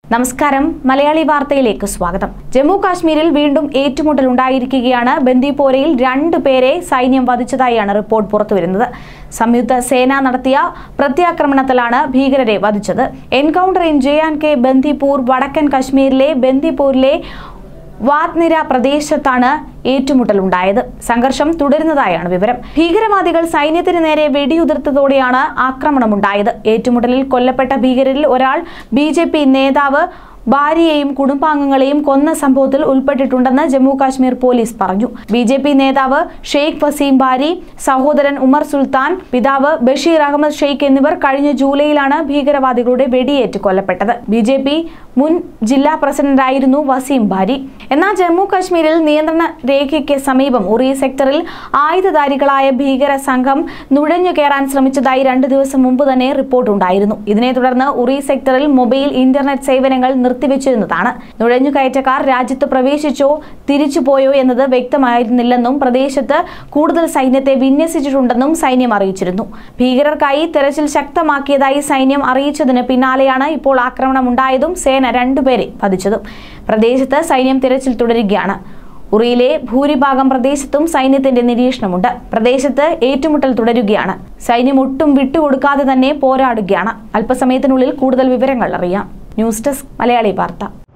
നമസ്കാരം മലയാളി വാർത്തയിലേക്ക് സ്വാഗതം ജമ്മു കാശ്മീരിൽ വീണ്ടും ഏറ്റുമുട്ടൽ ഉണ്ടായിരിക്കുകയാണ് ബന്ദിപ്പോരയിൽ രണ്ടു പേരെ സൈന്യം വധിച്ചതായാണ് റിപ്പോർട്ട് പുറത്തുവരുന്നത് സംയുക്ത സേന നടത്തിയ പ്രത്യാക്രമണത്തിലാണ് ഭീകരരെ വധിച്ചത് encounter in J and K Bandipur വടക്കൻ കശ്മീരിലെ ബന്ദിപ്പൂരിലെ വാത്നിര പ്രദേശത്താണ് ഏറ്റുമുട്ടലുണ്ടായത് സംഘർഷം തുടരുന്നതായാണ് വിവരം ഭീകരവാദികൾ സൈന്യത്തിന് നേരെ വെടിയുതിർത്തതോടെയാണ് ആക്രമണമുണ്ടായത് ഏറ്റുമുട്ടലിൽ കൊല്ലപ്പെട്ട ഭീകരരിൽ ഒരാൾ ബി നേതാവ് ഭാര്യയെയും കുടുംബാംഗങ്ങളെയും കൊന്ന സംഭവത്തിൽ ഉൾപ്പെട്ടിട്ടുണ്ടെന്ന് ജമ്മു കാശ്മീർ പോലീസ് പറഞ്ഞു ബി ജെ പി നേതാവ് ഷെയ്ഖ് വസീം ബാരി സഹോദരൻ ഉമർ സുൽത്താൻ പിതാവ് ബഷീർ അഹമ്മദ് ഷെയ്ഖ് എന്നിവർ കഴിഞ്ഞ ജൂലൈയിലാണ് ഭീകരവാദികളുടെ വെടിയേറ്റ് കൊല്ലപ്പെട്ടത് ബി ജെ പി മുൻ ജില്ലാ പ്രസിഡന്റായിരുന്നു വസീം ബാരി എന്നാൽ ജമ്മു കാശ്മീരിൽ നിയന്ത്രണ രേഖയ്ക്ക് സമീപം ഉറി സെക്ടറിൽ ആയുധധാരികളായ ഭീകര സംഘം നുഴഞ്ഞു കയറാൻ ശ്രമിച്ചതായി രണ്ടു ദിവസം മുമ്പ് തന്നെ റിപ്പോർട്ടുണ്ടായിരുന്നു ഇതിനെ തുടർന്ന് ഉറി സെക്ടറിൽ മൊബൈൽ ഇന്റർനെറ്റ് സേവനങ്ങൾ നിർത്തിവെച്ചിരുന്നതാണ് നുഴഞ്ഞുകയറ്റക്കാർ രാജ്യത്ത് പ്രവേശിച്ചോ തിരിച്ചുപോയോ എന്നത് വ്യക്തമായിരുന്നില്ലെന്നും പ്രദേശത്ത് കൂടുതൽ സൈന്യത്തെ വിന്യസിച്ചിട്ടുണ്ടെന്നും സൈന്യം അറിയിച്ചിരുന്നു ഭീകരർക്കായി തെരച്ചിൽ ശക്തമാക്കിയതായി സൈന്യം അറിയിച്ചതിന് പിന്നാലെയാണ് ഇപ്പോൾ ആക്രമണമുണ്ടായതും സേന രണ്ടുപേരെ വധിച്ചതും പ്രദേശത്ത് സൈന്യം തിരച്ചിൽ തുടരുകയാണ് ഉറിയിലെ ഭൂരിഭാഗം പ്രദേശത്തും സൈന്യത്തിന്റെ നിരീക്ഷണമുണ്ട് പ്രദേശത്ത് ഏറ്റുമുട്ടൽ തുടരുകയാണ് സൈന്യം ഒട്ടും വിട്ടുകൊടുക്കാതെ തന്നെ പോരാടുകയാണ് അല്പസമയത്തിനുള്ളിൽ കൂടുതൽ വിവരങ്ങൾ അറിയാം ന്യൂസ് ഡെസ്ക് മലയാളി വാർത്ത